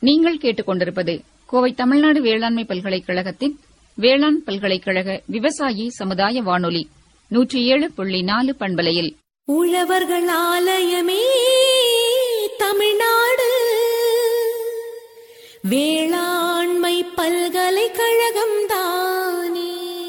நீங்கள் கேட்டுக்கொண்டிருப்பது கோவை தமிழ்நாடு வேளாண்மை பல்கலைக்கழகத்தின் வேளாண் பல்கலைக்கழக விவசாயி சமுதாய வானொலி நூற்றி ஏழு புள்ளி நாலு பண்பலையில் உழவர்கள் ஆலயமே தமிழ்நாடு வேளாண்மை பல்கலைக்கழகம் தானே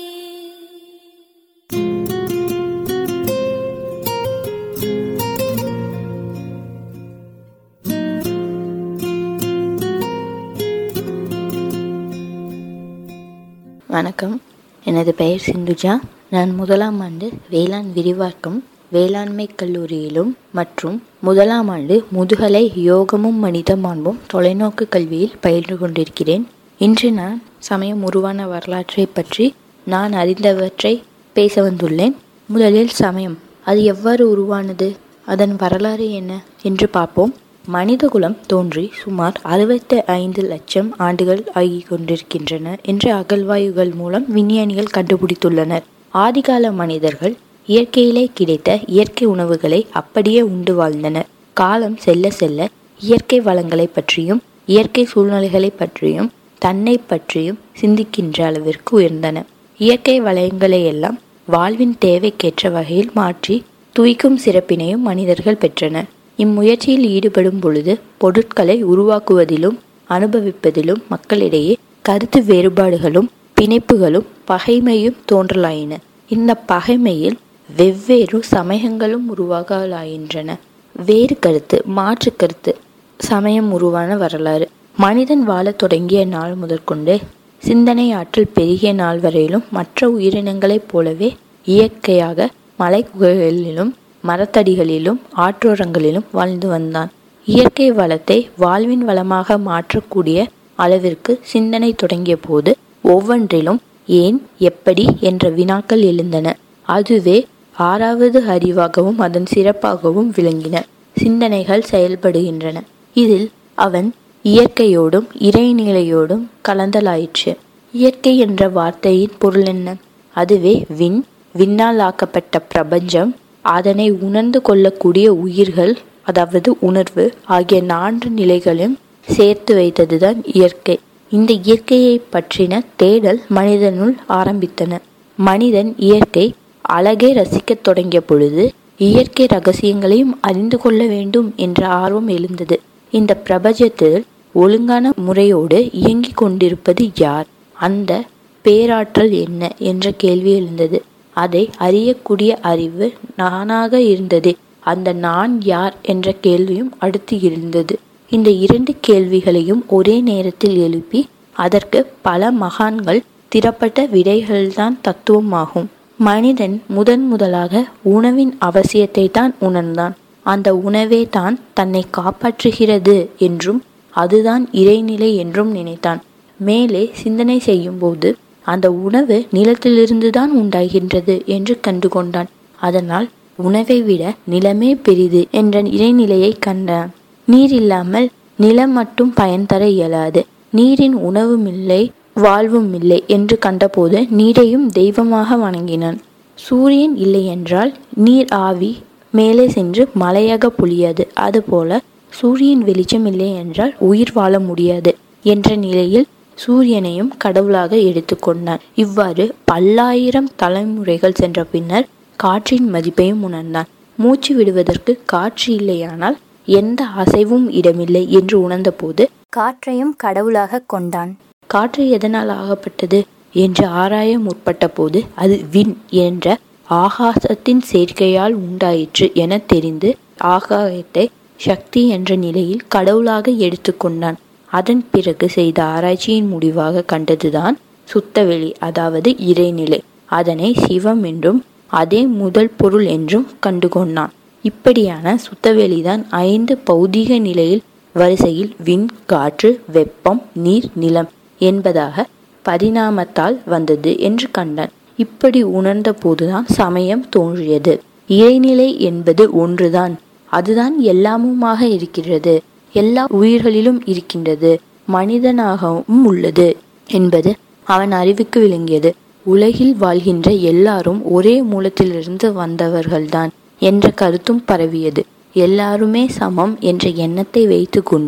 வணக்கம் எனது பெயர் சிந்துஜா நான் முதலாம் ஆண்டு வேளாண் விரிவாக்கம் வேளாண்மை கல்லூரியிலும் மற்றும் முதலாம் ஆண்டு முதுகலை யோகமும் மனித மாண்பும் தொலைநோக்கு கல்வியில் பயின்று கொண்டிருக்கிறேன் இன்று நான் சமயம் உருவான வரலாற்றை பற்றி நான் அறிந்தவற்றை பேச வந்துள்ளேன் முதலில் சமயம் அது எவ்வாறு உருவானது அதன் வரலாறு என்ன என்று பார்ப்போம் மனிதகுலம் தோன்றி சுமார் அறுபத்தி ஐந்து லட்சம் ஆண்டுகள் ஆகிக் கொண்டிருக்கின்றன என்று அகழ்வாயுகள் மூலம் விஞ்ஞானிகள் கண்டுபிடித்துள்ளனர் ஆதிகால மனிதர்கள் இயற்கையிலே கிடைத்த இயற்கை உணவுகளை அப்படியே உண்டு வாழ்ந்தனர் காலம் செல்ல செல்ல இயற்கை வளங்களை பற்றியும் இயற்கை சூழ்நிலைகளை பற்றியும் தன்னை பற்றியும் சிந்திக்கின்ற அளவிற்கு உயர்ந்தன இயற்கை வளங்களை எல்லாம் வாழ்வின் தேவைக்கேற்ற வகையில் மாற்றி துய்க்கும் சிறப்பினையும் மனிதர்கள் பெற்றனர் இம்முயற்சியில் ஈடுபடும் பொழுது பொருட்களை உருவாக்குவதிலும் அனுபவிப்பதிலும் மக்களிடையே கருத்து வேறுபாடுகளும் பிணைப்புகளும் பகைமையும் தோன்றலாயின இந்த பகைமையில் வெவ்வேறு சமயங்களும் உருவாகலாயின்றன வேறு கருத்து மாற்று கருத்து சமயம் உருவான வரலாறு மனிதன் வாழத் தொடங்கிய நாள் முதற்கொண்டு சிந்தனை ஆற்றல் பெருகிய நாள் வரையிலும் மற்ற உயிரினங்களைப் போலவே இயற்கையாக மலைக்குகைகளிலும் மரத்தடிகளிலும் ஆற்றோரங்களிலும் வாழ்ந்து வந்தான் இயற்கை வளத்தை வாழ்வின் வளமாக மாற்றக்கூடிய அளவிற்கு சிந்தனை தொடங்கிய போது ஒவ்வொன்றிலும் ஏன் எப்படி என்ற வினாக்கள் எழுந்தன அதுவே ஆறாவது அறிவாகவும் அதன் சிறப்பாகவும் விளங்கின சிந்தனைகள் செயல்படுகின்றன இதில் அவன் இயற்கையோடும் இறைநிலையோடும் கலந்தலாயிற்று இயற்கை என்ற வார்த்தையின் பொருள் என்ன அதுவே விண் விண்ணால் ஆக்கப்பட்ட பிரபஞ்சம் அதனை உணர்ந்து கொள்ளக்கூடிய உயிர்கள் அதாவது உணர்வு ஆகிய நான்கு நிலைகளும் சேர்த்து வைத்ததுதான் இயற்கை இந்த இயற்கையை பற்றின தேடல் மனிதனுள் ஆரம்பித்தன மனிதன் இயற்கை அழகை ரசிக்கத் தொடங்கிய பொழுது இயற்கை ரகசியங்களையும் அறிந்து கொள்ள வேண்டும் என்ற ஆர்வம் எழுந்தது இந்த பிரபஞ்சத்தில் ஒழுங்கான முறையோடு இயங்கிக் கொண்டிருப்பது யார் அந்த பேராற்றல் என்ன என்ற கேள்வி எழுந்தது அதை அறியக்கூடிய அறிவு நானாக இருந்தது அந்த நான் யார் என்ற கேள்வியும் அடுத்து இருந்தது இந்த இரண்டு கேள்விகளையும் ஒரே நேரத்தில் எழுப்பி அதற்கு பல மகான்கள் திறப்பட்ட விடைகள்தான் தத்துவமாகும் மனிதன் முதன் முதலாக உணவின் அவசியத்தை தான் உணர்ந்தான் அந்த உணவே தான் தன்னை காப்பாற்றுகிறது என்றும் அதுதான் இறைநிலை என்றும் நினைத்தான் மேலே சிந்தனை செய்யும் போது அந்த உணவு நிலத்திலிருந்து தான் உண்டாகின்றது என்று கண்டுகொண்டான் அதனால் உணவை விட நிலமே பெரிது என்ற இறைநிலையை கண்டான் நீர் இல்லாமல் நிலம் மட்டும் பயன் தர இயலாது நீரின் உணவும் இல்லை வாழ்வும் இல்லை என்று கண்டபோது நீரையும் தெய்வமாக வணங்கினான் சூரியன் இல்லை என்றால் நீர் ஆவி மேலே சென்று மலையாக பொழியாது அதுபோல சூரியன் வெளிச்சம் இல்லை என்றால் உயிர் வாழ முடியாது என்ற நிலையில் சூரியனையும் கடவுளாக எடுத்துக்கொண்டான் இவ்வாறு பல்லாயிரம் தலைமுறைகள் சென்ற பின்னர் காற்றின் மதிப்பையும் உணர்ந்தான் மூச்சு விடுவதற்கு காற்று இல்லையானால் எந்த அசைவும் இடமில்லை என்று உணர்ந்தபோது காற்றையும் கடவுளாக கொண்டான் காற்று எதனால் ஆகப்பட்டது என்று ஆராய முற்பட்ட போது அது விண் என்ற ஆகாசத்தின் சேர்க்கையால் உண்டாயிற்று என தெரிந்து ஆகாயத்தை சக்தி என்ற நிலையில் கடவுளாக எடுத்துக்கொண்டான் அதன் பிறகு செய்த ஆராய்ச்சியின் முடிவாக கண்டதுதான் சுத்தவெளி அதாவது இறைநிலை அதனை சிவம் என்றும் அதே முதல் பொருள் என்றும் கண்டுகொண்டான் இப்படியான சுத்தவெளிதான் ஐந்து பௌதிக நிலையில் வரிசையில் விண் காற்று வெப்பம் நீர் நிலம் என்பதாக பரிணாமத்தால் வந்தது என்று கண்டான் இப்படி உணர்ந்த போதுதான் சமயம் தோன்றியது இறைநிலை என்பது ஒன்றுதான் அதுதான் எல்லாமுமாக இருக்கிறது எல்லா உயிர்களிலும் இருக்கின்றது மனிதனாகவும் உள்ளது என்பது அவன் அறிவுக்கு விளங்கியது உலகில் வாழ்கின்ற எல்லாரும் ஒரே மூலத்திலிருந்து வந்தவர்கள்தான் என்ற கருத்தும் பரவியது எல்லாருமே சமம் என்ற எண்ணத்தை வைத்துக்கொண்டு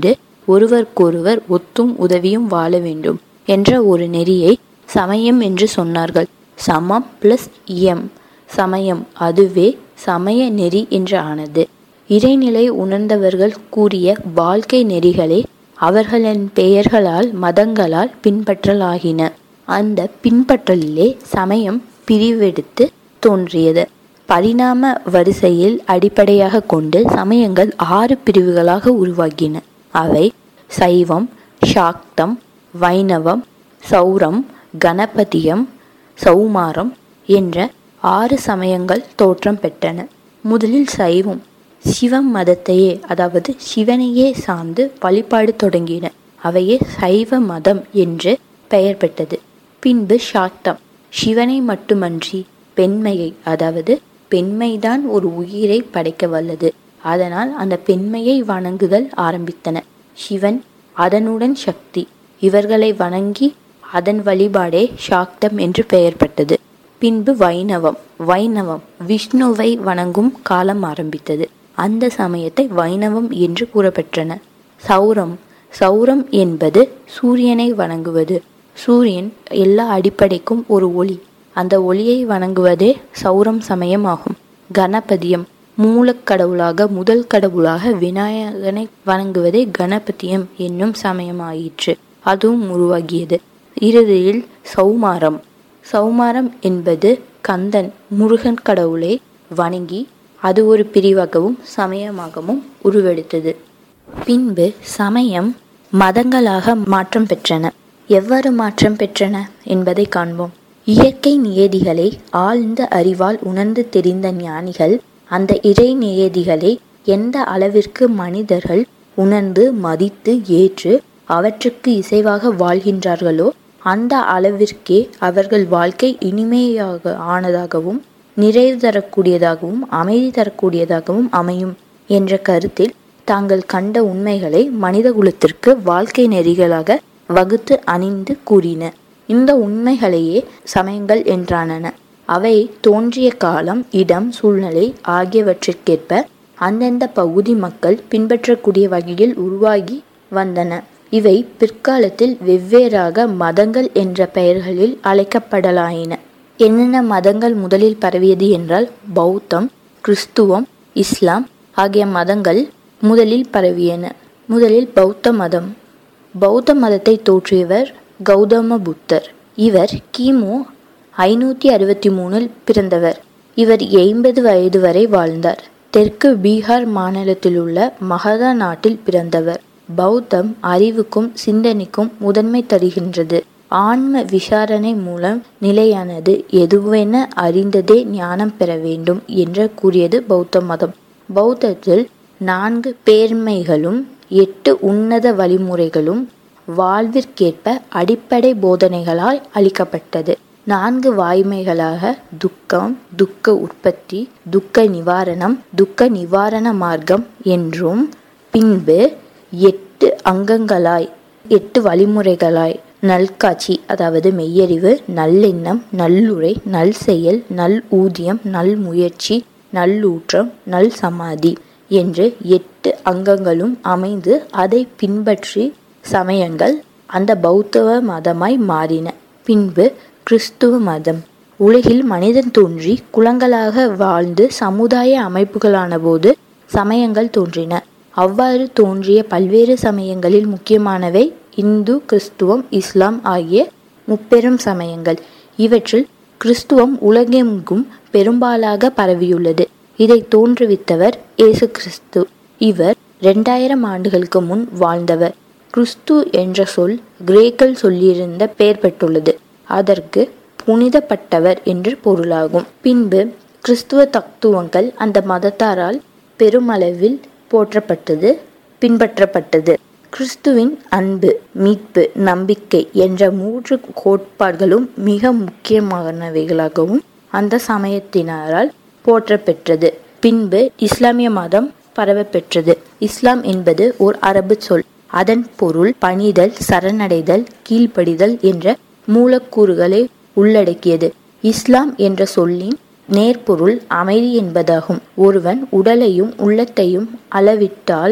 ஒருவருக்கொருவர் ஒத்தும் உதவியும் வாழ வேண்டும் என்ற ஒரு நெறியை சமயம் என்று சொன்னார்கள் சமம் பிளஸ் இயம் சமயம் அதுவே சமய நெறி என்று ஆனது இறைநிலை உணர்ந்தவர்கள் கூறிய வாழ்க்கை நெறிகளே அவர்களின் பெயர்களால் மதங்களால் பின்பற்றலாகின அந்த பின்பற்றலிலே சமயம் பிரிவெடுத்து தோன்றியது பரிணாம வரிசையில் அடிப்படையாக கொண்டு சமயங்கள் ஆறு பிரிவுகளாக உருவாகின அவை சைவம் சாக்தம் வைணவம் சௌரம் கணபதியம் சௌமாரம் என்ற ஆறு சமயங்கள் தோற்றம் பெற்றன முதலில் சைவம் சிவம் மதத்தையே அதாவது சிவனையே சார்ந்து வழிபாடு தொடங்கின அவையே சைவ மதம் என்று பெயர் பெற்றது பின்பு சாக்தம் சிவனை மட்டுமன்றி பெண்மையை அதாவது பெண்மைதான் ஒரு உயிரை படைக்க வல்லது அதனால் அந்த பெண்மையை வணங்குதல் ஆரம்பித்தன சிவன் அதனுடன் சக்தி இவர்களை வணங்கி அதன் வழிபாடே சாக்தம் என்று பெயர் பெற்றது பின்பு வைணவம் வைணவம் விஷ்ணுவை வணங்கும் காலம் ஆரம்பித்தது அந்த சமயத்தை வைணவம் என்று கூறப்பெற்றன சௌரம் சௌரம் என்பது சூரியனை வணங்குவது சூரியன் எல்லா அடிப்படைக்கும் ஒரு ஒளி அந்த ஒளியை வணங்குவதே சௌரம் சமயம் ஆகும் கணபதியம் மூலக்கடவுளாக முதல் கடவுளாக விநாயகனை வணங்குவதே கணபதியம் என்னும் சமயமாயிற்று அதுவும் உருவாகியது இறுதியில் சௌமாரம் சௌமாரம் என்பது கந்தன் முருகன் கடவுளை வணங்கி அது ஒரு பிரிவாகவும் சமயமாகவும் உருவெடுத்தது பின்பு சமயம் மதங்களாக மாற்றம் பெற்றன எவ்வாறு மாற்றம் பெற்றன என்பதை காண்போம் இயற்கை நியதிகளை ஆழ்ந்த அறிவால் உணர்ந்து தெரிந்த ஞானிகள் அந்த இறை நியதிகளை எந்த அளவிற்கு மனிதர்கள் உணர்ந்து மதித்து ஏற்று அவற்றுக்கு இசைவாக வாழ்கின்றார்களோ அந்த அளவிற்கே அவர்கள் வாழ்க்கை இனிமையாக ஆனதாகவும் நிறைவு தரக்கூடியதாகவும் அமைதி தரக்கூடியதாகவும் அமையும் என்ற கருத்தில் தாங்கள் கண்ட உண்மைகளை மனிதகுலத்திற்கு வாழ்க்கை நெறிகளாக வகுத்து அணிந்து கூறின இந்த உண்மைகளையே சமயங்கள் என்றானன அவை தோன்றிய காலம் இடம் சூழ்நிலை ஆகியவற்றிற்கேற்ப அந்தந்த பகுதி மக்கள் பின்பற்றக்கூடிய வகையில் உருவாகி வந்தன இவை பிற்காலத்தில் வெவ்வேறாக மதங்கள் என்ற பெயர்களில் அழைக்கப்படலாயின என்னென்ன மதங்கள் முதலில் பரவியது என்றால் பௌத்தம் கிறிஸ்துவம் இஸ்லாம் ஆகிய மதங்கள் முதலில் பரவியன முதலில் பௌத்த மதம் பௌத்த மதத்தை தோற்றியவர் கௌதம புத்தர் இவர் கிமு ஐநூற்றி அறுபத்தி மூணில் பிறந்தவர் இவர் எண்பது வயது வரை வாழ்ந்தார் தெற்கு பீகார் மாநிலத்தில் உள்ள மகதா நாட்டில் பிறந்தவர் பௌத்தம் அறிவுக்கும் சிந்தனைக்கும் முதன்மை தருகின்றது ஆன்ம விசாரணை மூலம் நிலையானது எதுவென அறிந்ததே ஞானம் பெற வேண்டும் என்று கூறியது பௌத்த மதம் பௌத்தத்தில் நான்கு பேர்மைகளும் எட்டு உன்னத வழிமுறைகளும் வாழ்விற்கேற்ப அடிப்படை போதனைகளால் அளிக்கப்பட்டது நான்கு வாய்மைகளாக துக்கம் துக்க உற்பத்தி துக்க நிவாரணம் துக்க நிவாரண மார்க்கம் என்றும் பின்பு எட்டு அங்கங்களாய் எட்டு வழிமுறைகளாய் நல்காட்சி அதாவது மெய்யறிவு நல்லெண்ணம் நல்லுரை நல் செயல் நல் ஊதியம் நல் முயற்சி நல்லூற்றம் நல் சமாதி என்று எட்டு அங்கங்களும் அமைந்து அதை பின்பற்றி சமயங்கள் அந்த பௌத்தவ மதமாய் மாறின பின்பு கிறிஸ்துவ மதம் உலகில் மனிதன் தோன்றி குலங்களாக வாழ்ந்து சமுதாய அமைப்புகளான போது சமயங்கள் தோன்றின அவ்வாறு தோன்றிய பல்வேறு சமயங்களில் முக்கியமானவை இந்து கிறிஸ்துவம் இஸ்லாம் ஆகிய முப்பெரும் சமயங்கள் இவற்றில் கிறிஸ்துவம் உலகெங்கும் பெரும்பாலாக பரவியுள்ளது இதை தோன்றுவித்தவர் இயேசு கிறிஸ்து இவர் இரண்டாயிரம் ஆண்டுகளுக்கு முன் வாழ்ந்தவர் கிறிஸ்து என்ற சொல் கிரேக்கல் சொல்லியிருந்த பெயர் பெற்றுள்ளது அதற்கு புனிதப்பட்டவர் என்று பொருளாகும் பின்பு கிறிஸ்துவ தத்துவங்கள் அந்த மதத்தாரால் பெருமளவில் போற்றப்பட்டது பின்பற்றப்பட்டது கிறிஸ்துவின் அன்பு மீட்பு நம்பிக்கை என்ற மூன்று கோட்பாடுகளும் மிக முக்கியமானவைகளாகவும் அந்த சமயத்தினரால் போற்றப்பெற்றது பின்பு இஸ்லாமிய மதம் பரவப்பெற்றது இஸ்லாம் என்பது ஓர் அரபு சொல் அதன் பொருள் பணிதல் சரணடைதல் கீழ்ப்படிதல் என்ற மூலக்கூறுகளை உள்ளடக்கியது இஸ்லாம் என்ற சொல்லின் நேர்பொருள் அமைதி என்பதாகும் ஒருவன் உடலையும் உள்ளத்தையும் அளவிட்டால்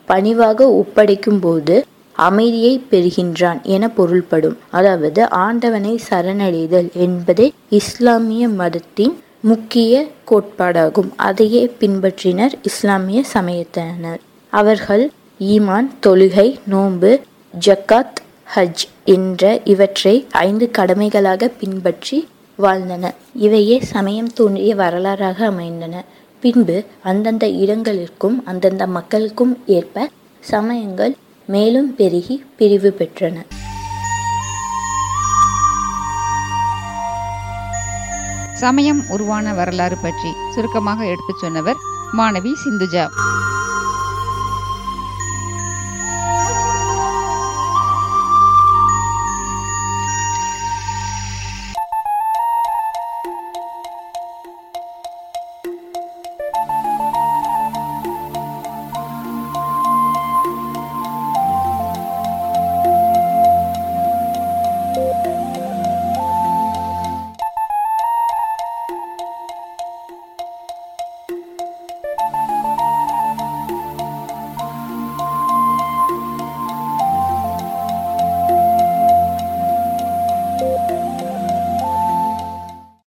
பணிவாக ஒப்படைக்கும் போது அமைதியை பெறுகின்றான் என பொருள்படும் அதாவது ஆண்டவனை சரணடைதல் என்பதே இஸ்லாமிய மதத்தின் முக்கிய கோட்பாடாகும் அதையே பின்பற்றினர் இஸ்லாமிய சமயத்தினர் அவர்கள் ஈமான் தொழுகை நோன்பு ஜக்காத் ஹஜ் என்ற இவற்றை ஐந்து கடமைகளாக பின்பற்றி வாழ்ந்தனர் இவையே சமயம் தோன்றிய வரலாறாக அமைந்தன பின்பு அந்தந்த இடங்களிற்கும் அந்தந்த மக்களுக்கும் ஏற்ப சமயங்கள் மேலும் பெருகி பிரிவு பெற்றன சமயம் உருவான வரலாறு பற்றி சுருக்கமாக எடுத்துச் சொன்னவர் மாணவி சிந்துஜா